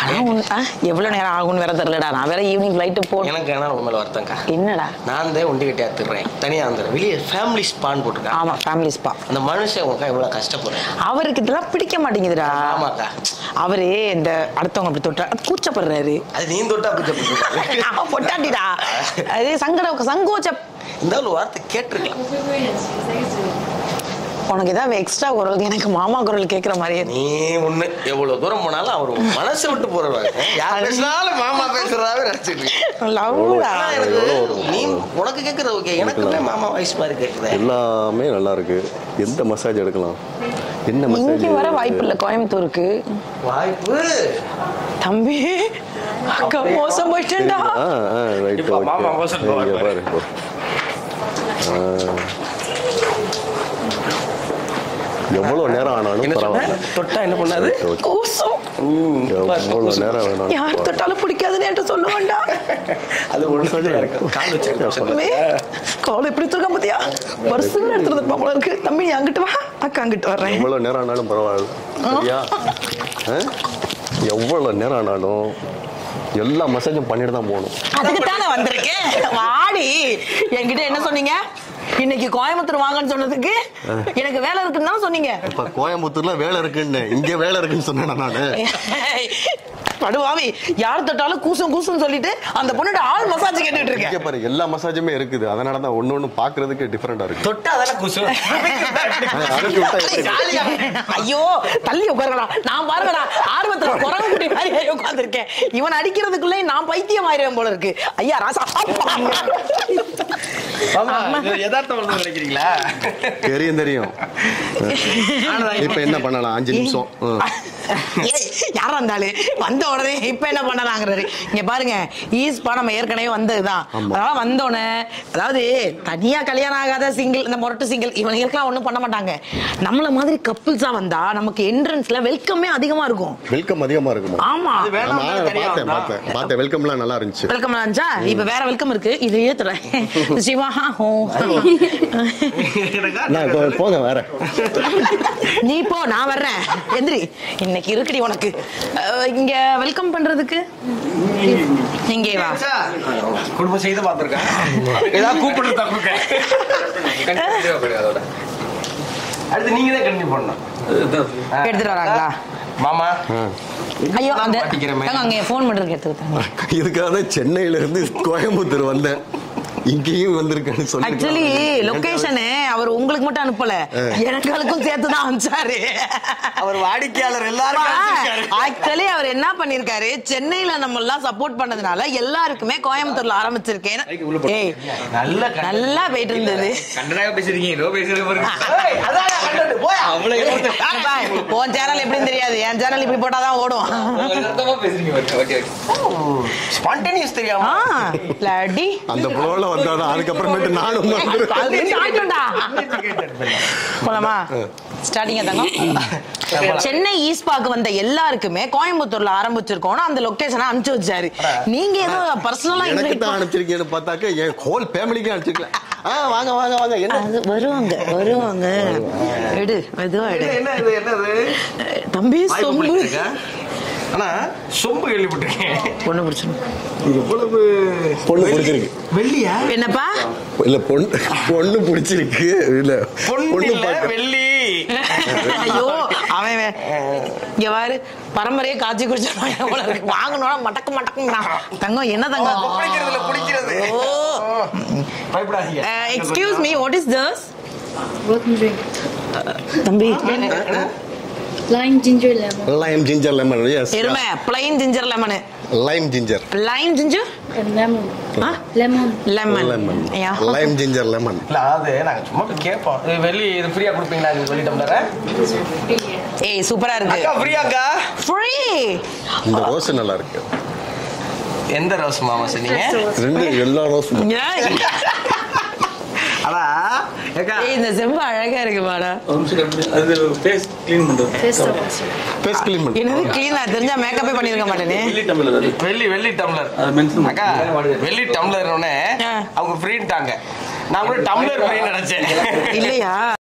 ஆனா உன்- ஆ, எவ்வளவு நேரம் ஆகும்னு வேற தெரியலடா நான் வேற ஈவினிங் ஃபிளைட்டு போகணும் எனக்கு என்ன உண்மையில வருத்தம்க்கா என்னடா நான் தான் ஒண்டி கட்டி அத்துறேன் தனியா வந்துடுறேன் வெளியே ஃபேமிலி ஸ்பான் போட்டிருக்கேன் ஆமா ஃபேமிலி ஸ்பா அந்த மனுஷன் உனக்கா இவ்வளவு கஷ்டப்படுறேன் அவருக்கு இதெல்லாம் பிடிக்க மாட்டேங்குதுடா ஆமாக்கா அவரு இந்த அடுத்தவங்க அப்படி தொட்டா கூச்சப்படுறாரு அது நீ தொட்டா பூஜை அவன் பொட்டாட்டிடா அது சங்கட சங்கோச்ச இந்த ஒரு வார்த்தை கேட்டிருக்கலாம் உனக்கு ஏதாவது எக்ஸ்ட்ரா குரல் எனக்கு மாமா குரல் கேட்குற மாதிரியே இருக்கு. நீ ஒண்ணு எவ்வளவு தூரம் போனாலும் அவர் மனசை விட்டு போறவாங்க யார் பேசினாலும் மாமா பேசுறதாவே நினைச்சிட்டு லவ்டா ஆனா எனக்கு நீ உனக்கு கேக்குறது ஓகே எனக்குமே மாமா வாய்ஸ் மாதிரி கேக்குது எல்லாமே நல்லா இருக்கு எந்த மசாஜ் எடுக்கலாம் என்ன மசாஜ் இங்க வர வாய்ப்பு இல்லை கோயம்புத்தூருக்கு வாய்ப்பு தம்பி அக்கா மோசம் போயிட்டேன்டா ஆ ஆ ரைட் இப்போ மாமா மோசம் போவாரு பாரு இப்போ. ஆ. எவ்வளவு நேரம் ஆனாலும் என்ன சொன்ன பரவாயில்ல தொட்டா என்ன பண்ணாது ஓகே. கூசம் எவ்வளவு நேரம் வேணாலும் யார் தொட்டாலும் பிடிக்காதுன்னு என்கிட்ட சொல்ல வேண்டாம் அது ஒண்ணு சொல்ல இருக்கு கால் வச்சிருக்கேன் தம்பி, கால் எப்படி இருக்க பாத்தியா வருஷம் எடுத்துறது போல இருக்கு தம்பி நீ அங்கிட்டு வா அக்கா அங்கிட்டு வர்றேன் எவ்வளவு நேரம் ஆனாலும் பரவாயில்ல சரியா ஆ? எவ்வளவு நேரம் ஆனாலும் எல்லா மசாஜும் பண்ணிட்டு தான் போகணும் அதுக்கு தானே வந்திருக்கேன் வாடி என்கிட்ட என்ன சொன்னீங்க இன்னைக்கு கோயம்புத்தூர் வாங்கன்னு சொன்னதுக்கு எனக்கு வேலை இருக்குன்னு தான் சொன்னீங்க இப்ப கோயம்புத்தூர்ல வேலை இருக்குன்னு இங்க வேலை இருக்குன்னு சொன்னேன் நானு படுவாவி யார் தொட்டாலும் கூசும் கூசும் சொல்லிட்டு அந்த பொண்ணோட ஆள் மசாஜ் கேட்டுட்டு இங்க இருக்கேன் பாரு எல்லா மசாஜுமே இருக்குது அதனால தான் ஒண்ணு ஒண்ணு பாக்குறதுக்கு டிஃபரெண்டா இருக்கு தொட்டா அதெல்லாம் குசு அதுக்கு விட்டா எப்படி? ஐயோ தள்ளி உட்காருங்கடா நான் பாருங்கடா ஆர்வத்துல குரங்கு குட்டி மாதிரி உட்கார்ந்திருக்கேன் இவன் அடிக்கிறதுக்குள்ளே நான் பைத்தியம் ஆயிடுவேன் போல இருக்கு ஐயா ராசா யதார்த்தம் வந்து நினைக்கிறீங்களா தெரியும் தெரியும் இப்ப என்ன பண்ணலாம் அஞ்சு நிமிஷம் ம். ஏய், யாரா இருந்தாலும் வந்த உடனே இப்ப என்ன பண்ணலாங்கிறாரு இங்க பாருங்க ஈஸ்பா நம்ம ஏற்கனவே வந்ததுதான் ஆமா. அதனால வந்த உடனே அதாவது தனியா கல்யாணம் ஆகாத சிங்கிள் இந்த முரட்டு சிங்கிள் இவனுங்களுக்குலாம் ஒண்ணும் பண்ண மாட்டாங்க நம்மள மாதிரி கப்புள்ஸா வந்தா நமக்கு என்ட்ரன்ஸ்ல வெல்கமே அதிகமா இருக்கும் வெல்கம் அதிகமா இருக்குமா ஆமா அது வேணாம் ஆமா, தான் தெரியும் பார்த்தேன் பார்த்தேன் பார்த்தேன் வெல்கம்லாம் நல்லா இருந்துச்சு வெல்கம் இருந்துச்சா இப்ப வேற வெல்கம் இருக்கு இது ஏத்துறேன் சிவா ஹோ நான் இப்போ போங்க வேற நீ போ நான் வர்றேன் எந்திரி இன்னைக்கு இருக்குடி உனக்கு அஹ், இங்க வெல்கம் பண்றதுக்கு இங்கே வா குடும்பம் செய்து பார்த்துருக்கேன் ஏதாவது கூப்பிட்டு தான் அடுத்து நீங்க தான் கண்டினியூ பண்ணணும் எடுத்துட்டு வராங்களா மாமா ஐயோ அந்த மாட்டிக்கிறமே. தாங்க, அங்க ஃபோன் பண்றதுக்கு எடுத்துக்கிட்டாங்க இதுக்காக தான் சென்னையில இருந்து கோயம்புத்தூர் வந்தேன் இங்கேயும் வந்திருக்கேன்னு சொல்லி ஆக்சுவலி லொகேஷனு அவர் உங்களுக்கு மட்டும் அனுப்பல எங்களுக்கும் சேர்த்து தான் அனுப்பிச்சாரு அவர் வாடிக்கையாளர் எல்லாரும் ஆக்சுவலி அவர் என்ன பண்ணிருக்காரு சென்னையில நம்ம எல்லாம் சப்போர்ட் பண்ணதுனால எல்லாருக்குமே கோயம்புத்தூர்ல ஆரம்பிச்சிருக்கேன் ஏய் நல்ல நல்லா போயிட்டு இருந்தது கண்டனாக பேசுறீங்க ஏதோ பேசுறது பாருங்க ஏய், அதான் நான் கண்டது. போயா. அப்பா, உன் சேனல் எப்படின்னு தெரியாது என் சேனல் இப்படி போட்டாதான் ஓடும் அர்த்தமா பேசுறீங்க பாருங்க. ஓகே ஓகே ஸ்பான்டேனியஸ் தெரியாம ஆ, லடி அந்த புலோல வந்தாதான் அதுக்கப்புறமேட்டு நானும் வந்துருவேன். அது ஆயிட்டோம்டா. போலாமா ஸ்டார்டிங் தங்கம் சென்னை ஈஸ்பாக்கு வந்த எல்லாருக்குமே கோயம்புத்தூர்ல ஆரம்பிச்சிருக்கோம் அந்த லொகேஷனை அனுப்பிச்சு வச்சாரு நீங்க ஏதோ பர்சனலா எனக்கு தான் அனுப்பிச்சிருக்கீங்கன்னு பார்த்தாக்க என் ஹோல் ஃபேமிலிக்கே அனுப்பிச்சிருக்கல ஆ வாங்க வாங்க வாங்க என்ன அது வருவாங்க வருவாங்க எடு மெதுவா எடு என்ன இது என்னது தம்பி வாய்ப்பு சொம்பு பிடிச்சிருக்கேன். ஆனா சொம்பு கேள்விப்பட்டிருக்கேன் பொண்ணு பிடிச்சிடும் எவ்வளவு பொண்ணு பிடிச்சிருக்கு வெள்ளியா என்னப்பா இல்ல பொண்ணு பொண்ணு பிடிச்சிருக்கு இல்ல பொண்ணு இல்ல பார்க்க- வெள்ளி ஐயோ அவன் வே- இங்க பாரு பரம்பரையே காய்ச்சி குடிச்சிருவாங்க போல இருக்கு வாங்கணும்னா மடக்கு மடக்குங்கிறான் தங்கம் என்ன தங்கம் பிடிக்கிறதுல பிடிக்கிறது ஓ பயப்படாதீங்க excuse me what is this Welcome drink. தம்பி Lime ginger lemon lime ginger lemon yes எருமை plain ginger lemon lime ginger lime ginger and lemon. ஆ? Lemon. லெமன் லெமன் ஐயா லைம் ஜிஞ்சர் லெமன் இல்ல அது நாங்க சும்மா போய் கேட்போம் இது வெள்ளி இது ஃப்ரீயா கொடுப்பீங்களா இது வெள்ளி டம்ளர ஏய் சூப்பரா அக்கா இருக்கு ஃப்ரீயாக்கா ஃப்ரீ இந்த ரோஸ் நல்லா இருக்கு எந்த ரோஸ் மாமா சொன்னீங்க ரெண்டு எல்லா ரோஸும் அடா ஏக்கா ஏய் இந்த செம்பு அழகா இருக்கு பாடா ஒரு நிமிஷம் கம்மி. அது ஃபேஸ் க்ளீன் பண்றது Taste of also. Face clean பண்ணு என்னது கிளீனா தெரிஞ்சா மேக்கப்பே பண்ணிருக்க மாட்டேனே வெள்ளி டம்ளர் அது வெள்ளி வெள்ளி டம்ளர் அது மென்ஷன் அக்கா வெள்ளி டம்ளர் ஆ. அவங்க ஃப்ரீன்ட்டாங்க நான் கூட டம்ளர் ஃப்ரீ நினைச்சேன் இல்லையா